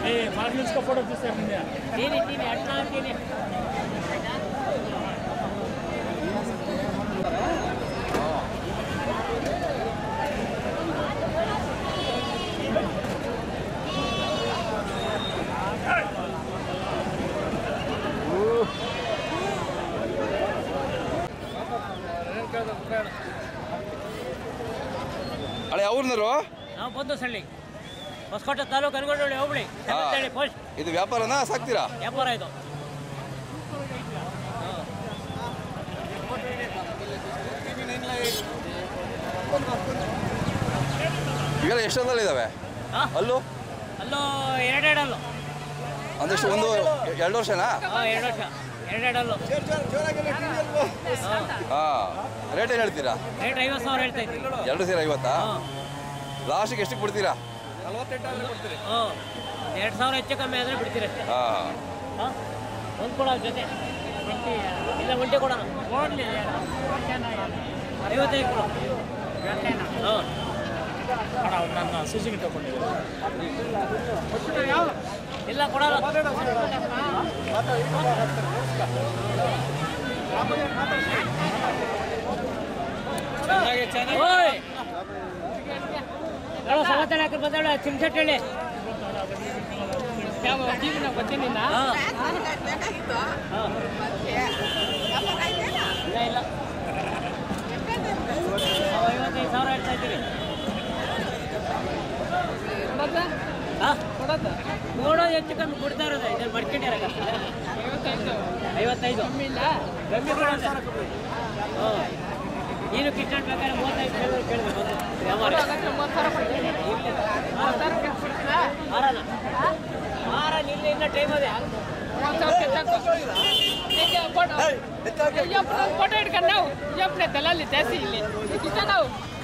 Photo తీస్తారు తిని తిని అట్లా తిని ಅಳೆ ಅವ್ರನ್ನರು ನಾವು ಬಂದು ಸಳ್ಳಿ ಹೊಸಕೋಟೆ ತಾಲೂಕು ಅನ್ಕೊಂಡೋಳಿ ಹೋಬಳಿ ಹೇಳಿ ಪೋಸ್ಟ್ ಇದು ವ್ಯಾಪಾರನಾ ಸಾಕ್ತೀರಾ ವ್ಯಾಪಾರ ಇದು ಇವೆಲ್ಲ ಎಷ್ಟೊಂದಲ್ಲಿ ಇದಾವೆ ಹಾ? ಅಲ್ಲೂ ಅಲ್ಲೂ ಎರಡೆರಡಲ್ಲು ಒಂದಿಷ್ಟು ಒಂದು ಎರಡು ವರ್ಷನಾ ಹಾಂ ಎರಡು ವರ್ಷ ಎರಡೆರಡಲ್ಲು ಹಾಂ ರೇಟ್ ಏನು ಹೇಳ್ತೀರಾ ರೇಟ್ ಐವತ್ತು ಸಾವಿರ ಹೇಳ್ತಾ ಇದ್ವಿ ಎರಡು ಸೇರಿ ಐವತ್ತಾ ಹಾಂ ಲಾಸ್ಟಿಗೆ ಎಷ್ಟಕ್ಕೆ ಬಿಡ್ತೀರಾ ಹಾಂ ಎರಡು ಸಾವಿರ ಹೆಚ್ಚು ಕಮ್ಮಿ ಆದರೆ ಬಿಡ್ತೀರಷ್ಟೇ ಹಾಂ ಹಾಂ ಒಂದು ಕೊಡ ಜೊತೆ ಇಲ್ಲ ಒಂಟಿ ಕೊಡೋಣ ಐವತ್ತೈದು ಕೊಡು ಹಾಂ ನನ್ನ ಸುಜಿಗೆ ತಗೊಂಡಿದ್ದೆ ಇಲ್ಲ ಕೊಡಲ್ಲ ಓಯ್ ಹೇಳೋ ಸವತ್ತಳ ಹಾಕಿ ಬಂದವಳ ಚಿಮ್ಸೆಟ್ ಹೇಳಿ ಹಾಂ ಇಲ್ಲ ಇಲ್ಲ ನಾವು ಐವತ್ತೈದು ಸಾವಿರ ಹೇಳ್ತಾ ಇದ್ದೀವಿ ಹಾಂ ನೋಡೋದು ಹೆಚ್ಚು ಕಮ್ಮಿ ಕೊಡ್ತಾ ಇರೋದು ಇದ್ರಲ್ಲಿ ಮಡ್ಕೊಂಡಿರೋ ಐವತ್ತೈದು ಕಮ್ಮಿ ಕೊಡೋದು ಹಾಂ ನೀನು ಕಿಟ್ಟಾಡ್ ಬೇಕಾದ್ರೆ ಮೂವತ್ತೈದು ಕೇಳಿದ್ರೆ ಕೇಳಿದ್ರೆ ಬಂದು ವ್ಯವಹಾರ ಮಾರಣ ಮಾರಣ ಇಲ್ಲ ಇನ್ನ ಟೈಮ್ ಅದೇ ಫೋಟೋ ಹಿಡ್ಕೊಂಡು ನಾವು ದಲಾಲಿ ಜಾಸ್ತಿ ಇಲ್ಲಿ ನಾವು